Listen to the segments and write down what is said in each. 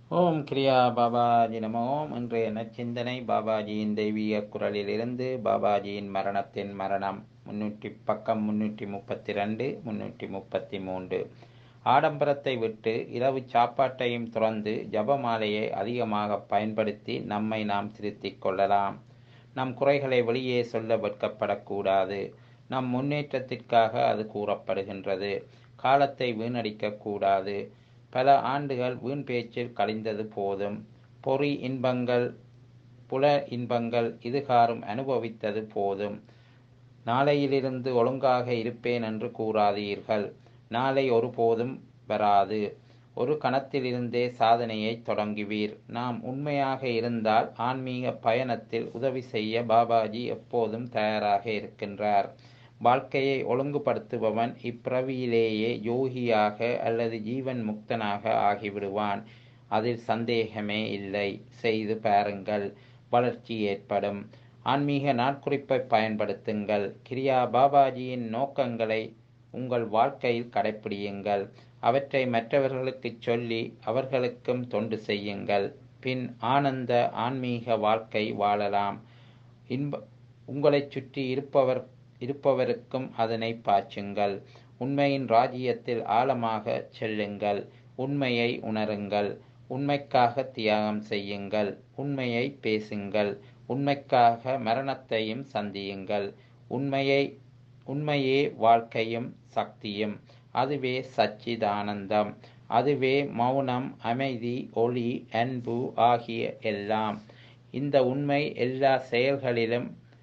ஓம் கிரியா பாபாஜி நம ஓம் இன்றைய நச்சிந்தனை பாபாஜியின் தெய்வீக குரலிலிருந்து பாபாஜியின் மரணத்தின் மரணம் முன்னூற்றி பக்கம் முன்னூற்றி முப்பத்தி ரெண்டு முன்னூற்றி முப்பத்தி மூன்று ஆடம்பரத்தை விட்டு இரவு சாப்பாட்டையும் துறந்து ஜபமாலையை அதிகமாக பயன்படுத்தி நம்மை நாம் திருத்திக் கொள்ளலாம் நம் குறைகளை வெளியே சொல்ல வெட்கப்படக்கூடாது நம் முன்னேற்றத்திற்காக அது கூறப்படுகின்றது காலத்தை வீணடிக்க கூடாது பல ஆண்டுகள் வீண் பேச்சில் கழிந்தது போதும் பொறி இன்பங்கள் புல இன்பங்கள் இதுகாரும் அனுபவித்தது போதும் நாளையிலிருந்து ஒழுங்காக இருப்பேன் என்று கூறாதீர்கள் நாளை ஒருபோதும் வராது ஒரு கணத்திலிருந்தே சாதனையை தொடங்குவீர் நாம் உண்மையாக இருந்தால் ஆன்மீக பயணத்தில் உதவி செய்ய பாபாஜி எப்போதும் தயாராக இருக்கின்றார் வாழ்க்கையை ஒழுங்குபடுத்துபவன் இப்பிறவியிலேயே யோகியாக அல்லது ஜீவன் முக்தனாக ஆகிவிடுவான் அதில் சந்தேகமே இல்லை செய்து பாருங்கள் வளர்ச்சி ஏற்படும் ஆன்மீக நாட்குறிப்பை பயன்படுத்துங்கள் கிரியா பாபாஜியின் நோக்கங்களை உங்கள் வாழ்க்கையில் கடைப்பிடியுங்கள் அவற்றை மற்றவர்களுக்கு சொல்லி அவர்களுக்கும் தொண்டு செய்யுங்கள் பின் ஆனந்த ஆன்மீக வாழ்க்கை வாழலாம் இன்ப உங்களை சுற்றி இருப்பவர் இருப்பவருக்கும் அதனை பாய்ச்சுங்கள் உண்மையின் ராஜ்யத்தில் ஆழமாக செல்லுங்கள் உண்மையை உணருங்கள் உண்மைக்காக தியாகம் செய்யுங்கள் உண்மையை பேசுங்கள் உண்மைக்காக மரணத்தையும் சந்தியுங்கள் உண்மையை உண்மையே வாழ்க்கையும் சக்தியும் அதுவே சச்சிதானந்தம் அதுவே மௌனம் அமைதி ஒளி அன்பு ஆகிய எல்லாம் இந்த உண்மை எல்லா செயல்களிலும்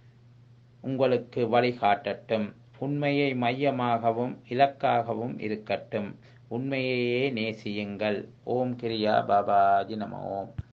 உங்களுக்கு வழிகாட்டட்டும் உண்மையை மையமாகவும் இலக்காகவும் இருக்கட்டும் உண்மையையே நேசியுங்கள் ஓம் கிரியா பாபாஜி நம ஓம்